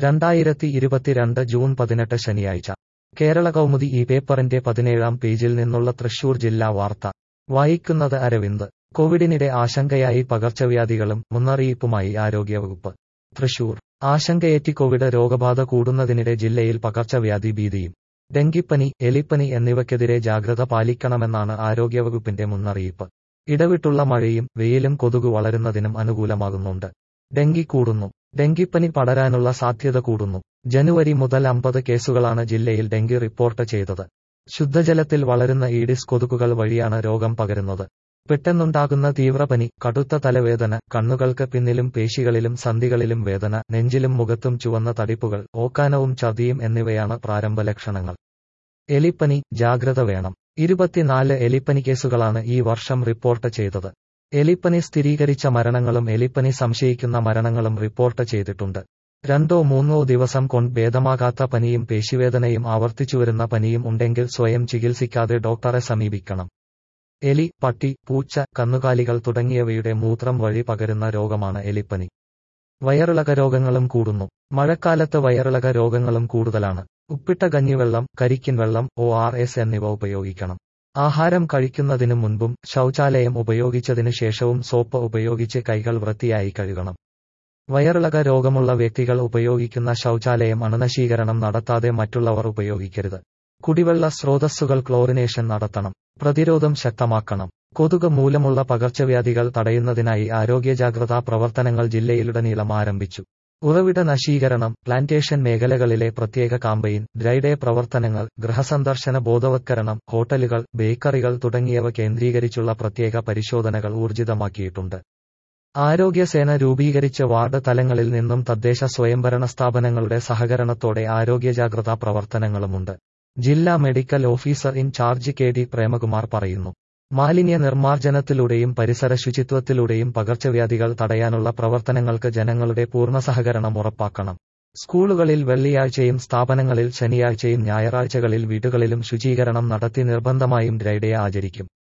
രണ്ടായിരത്തി ഇരുപത്തിരണ്ട് ജൂൺ പതിനെട്ട് ശനിയാഴ്ച കേരള കൗമുദി ഈ പേപ്പറിന്റെ പതിനേഴാം പേജിൽ നിന്നുള്ള തൃശൂർ ജില്ലാ വാർത്ത വായിക്കുന്നത് അരവിന്ദ് കോവിഡിനിടെ ആശങ്കയായി പകർച്ചവ്യാധികളും മുന്നറിയിപ്പുമായി ആരോഗ്യവകുപ്പ് തൃശൂർ ആശങ്കയേറ്റി കോവിഡ് രോഗബാധ കൂടുന്നതിനിടെ ജില്ലയിൽ പകർച്ചവ്യാധി ഭീതിയും ഡെങ്കിപ്പനി എലിപ്പനി എന്നിവയ്ക്കെതിരെ ജാഗ്രത പാലിക്കണമെന്നാണ് ആരോഗ്യവകുപ്പിന്റെ മുന്നറിയിപ്പ് ഇടവിട്ടുള്ള മഴയും വെയിലും കൊതുക് വളരുന്നതിനും അനുകൂലമാകുന്നുണ്ട് ഡെങ്കി കൂടുന്നു ഡെങ്കിപ്പനി പടരാനുള്ള സാധ്യത കൂടുന്നു ജനുവരി മുതൽ അമ്പത് കേസുകളാണ് ജില്ലയിൽ ഡെങ്കി റിപ്പോർട്ട് ചെയ്തത് ശുദ്ധജലത്തിൽ വളരുന്ന ഈഡിസ് കൊതുകുകൾ വഴിയാണ് രോഗം പകരുന്നത് പെട്ടെന്നുണ്ടാകുന്ന തീവ്രപനി കടുത്ത തലവേദന കണ്ണുകൾക്ക് പിന്നിലും പേശികളിലും സന്ധികളിലും വേദന നെഞ്ചിലും മുഖത്തും ചുവന്ന തടിപ്പുകൾ ഓക്കാനവും ചതിയും എന്നിവയാണ് പ്രാരംഭ ലക്ഷണങ്ങൾ എലിപ്പനി ജാഗ്രത വേണം ഇരുപത്തിനാല് എലിപ്പനി കേസുകളാണ് ഈ വർഷം റിപ്പോർട്ട് ചെയ്തത് എലിപ്പനി സ്ഥിരീകരിച്ച മരണങ്ങളും എലിപ്പനി സംശയിക്കുന്ന മരണങ്ങളും റിപ്പോർട്ട് ചെയ്തിട്ടുണ്ട് രണ്ടോ മൂന്നോ ദിവസം കൊണ്ട് ഭേദമാകാത്ത പനിയും പേശിവേദനയും ആവർത്തിച്ചുവരുന്ന പനിയും ഉണ്ടെങ്കിൽ സ്വയം ചികിത്സിക്കാതെ ഡോക്ടറെ സമീപിക്കണം എലി പട്ടി പൂച്ച കന്നുകാലികൾ തുടങ്ങിയവയുടെ മൂത്രം വഴി പകരുന്ന രോഗമാണ് എലിപ്പനി വയറിളക രോഗങ്ങളും കൂടുന്നു മഴക്കാലത്ത് വയറിളക രോഗങ്ങളും കൂടുതലാണ് ഉപ്പിട്ട കഞ്ഞിവെള്ളം കരിക്കിൻ വെള്ളം ഒ ആർ എസ് എന്നിവ ഉപയോഗിക്കണം ആഹാരം കഴിക്കുന്നതിനു മുൻപും ശൗചാലയം ഉപയോഗിച്ചതിനു ശേഷവും സോപ്പ് ഉപയോഗിച്ച് കൈകൾ വൃത്തിയായി കഴുകണം വയറിളക രോഗമുള്ള വ്യക്തികൾ ഉപയോഗിക്കുന്ന ശൗചാലയം അണുനശീകരണം നടത്താതെ മറ്റുള്ളവർ ഉപയോഗിക്കരുത് കുടിവെള്ള സ്രോതസ്സുകൾ ക്ലോറിനേഷൻ നടത്തണം പ്രതിരോധം ശക്തമാക്കണം കൊതുക് മൂലമുള്ള പകർച്ചവ്യാധികൾ തടയുന്നതിനായി ആരോഗ്യ ജാഗ്രതാ പ്രവർത്തനങ്ങൾ ജില്ലയിലുടനീളം ആരംഭിച്ചു ഉറവിട നശീകരണം പ്ലാന്റേഷൻ മേഖലകളിലെ പ്രത്യേക കാമ്പയിൻ ഡ്രൈഡേ പ്രവർത്തനങ്ങൾ ഗൃഹസന്ദർശന ബോധവത്കരണം ഹോട്ടലുകൾ ബേക്കറികൾ തുടങ്ങിയവ കേന്ദ്രീകരിച്ചുള്ള പ്രത്യേക പരിശോധനകൾ ഊർജിതമാക്കിയിട്ടുണ്ട് ആരോഗ്യസേന രൂപീകരിച്ച വാർഡ് തലങ്ങളിൽ നിന്നും തദ്ദേശ സ്വയംഭരണ സ്ഥാപനങ്ങളുടെ സഹകരണത്തോടെ ആരോഗ്യ ജാഗ്രതാ പ്രവർത്തനങ്ങളുമുണ്ട് ജില്ലാ medical officer in charge K D Premakumar പറയുന്നു മാലിന്യ നിർമ്മാർജ്ജനത്തിലൂടെയും പരിസര ശുചിത്വത്തിലൂടെയും പകർച്ചവ്യാധികൾ തടയാനുള്ള പ്രവർത്തനങ്ങൾക്ക് ജനങ്ങളുടെ പൂർണ്ണ സഹകരണം ഉറപ്പാക്കണം സ്കൂളുകളിൽ വെള്ളിയാഴ്ചയും സ്ഥാപനങ്ങളിൽ ശനിയാഴ്ചയും ഞായറാഴ്ചകളിൽ വീടുകളിലും ശുചീകരണം നടത്തി നിർബന്ധമായും ഡ്രൈഡേ ആചരിക്കും